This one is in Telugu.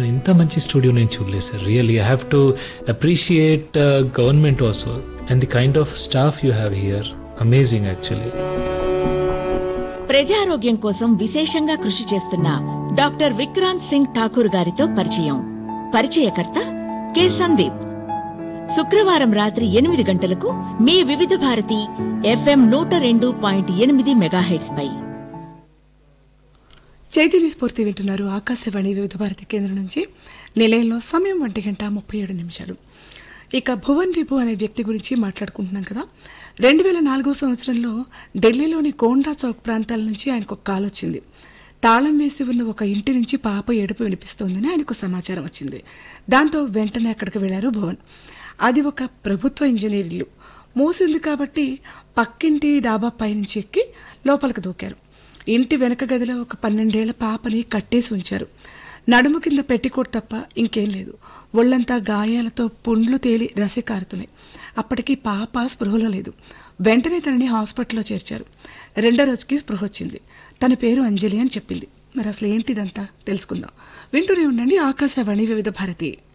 కానీ ఇంత మంచి స్టూడియో నేను చూడలేదు sir really I have to appreciate government also and the kind of staff you have here amazing actually ప్రజారోగ్యం కోసం విశేషంగా కృషి చేస్తున్న డాక్టర్ విక్రాంత్ సింగ్ ఠాకూర్ గారితో పరిచయం పరిచయకర్త కె సందీప్ శుక్రవారం రాత్రి ఎనిమిది గంటలకు మీ వివిధ భారతి ఎఫ్ఎం నూట రెండు పాయింట్ ఎనిమిది మెగాహెట్స్ పై చైతన్య స్ఫూర్తి వింటున్నారు ఆకాశవాణి వివిధ భారతి కేంద్రం నుంచి నిలయంలో సమయం ఒంటి గంట ముప్పై ఏడు నిమిషాలు ఇక భువన్ రిపు అనే వ్యక్తి గురించి మాట్లాడుకుంటున్నాం కదా రెండు వేల నాలుగో సంవత్సరంలో ఢిల్లీలోని కోండా చౌక్ ప్రాంతాల నుంచి ఆయనకు ఒక కాల్ వచ్చింది తాళం వేసి ఉన్న ఒక ఇంటి నుంచి పాప ఏడుపు వినిపిస్తోందని ఆయనకు సమాచారం వచ్చింది దాంతో వెంటనే అక్కడికి వెళ్లారు భువన్ అది ఒక ప్రభుత్వ ఇంజనీర్ ఇల్లు మూసింది కాబట్టి పక్కింటి డాబా పైనుంచి ఎక్కి లోపలికి దూకారు ఇంటి వెనక గదిలో ఒక పన్నెండేళ్ల పాపని కట్టేసి ఉంచారు నడుము కింద పెట్టికోట్ తప్ప ఇంకేం లేదు ఒళ్ళంతా గాయాలతో పుండ్లు తేలి రసి కారుతున్నాయి అప్పటికి పాప స్పృహలో లేదు వెంటనే తనని హాస్పిటల్లో చేర్చారు రెండో రోజుకి స్పృహ వచ్చింది తన పేరు అంజలి అని చెప్పింది మరి అసలు ఏంటిదంతా తెలుసుకుందాం వింటూనే ఉండండి ఆకాశవాణి వివిధ భారతి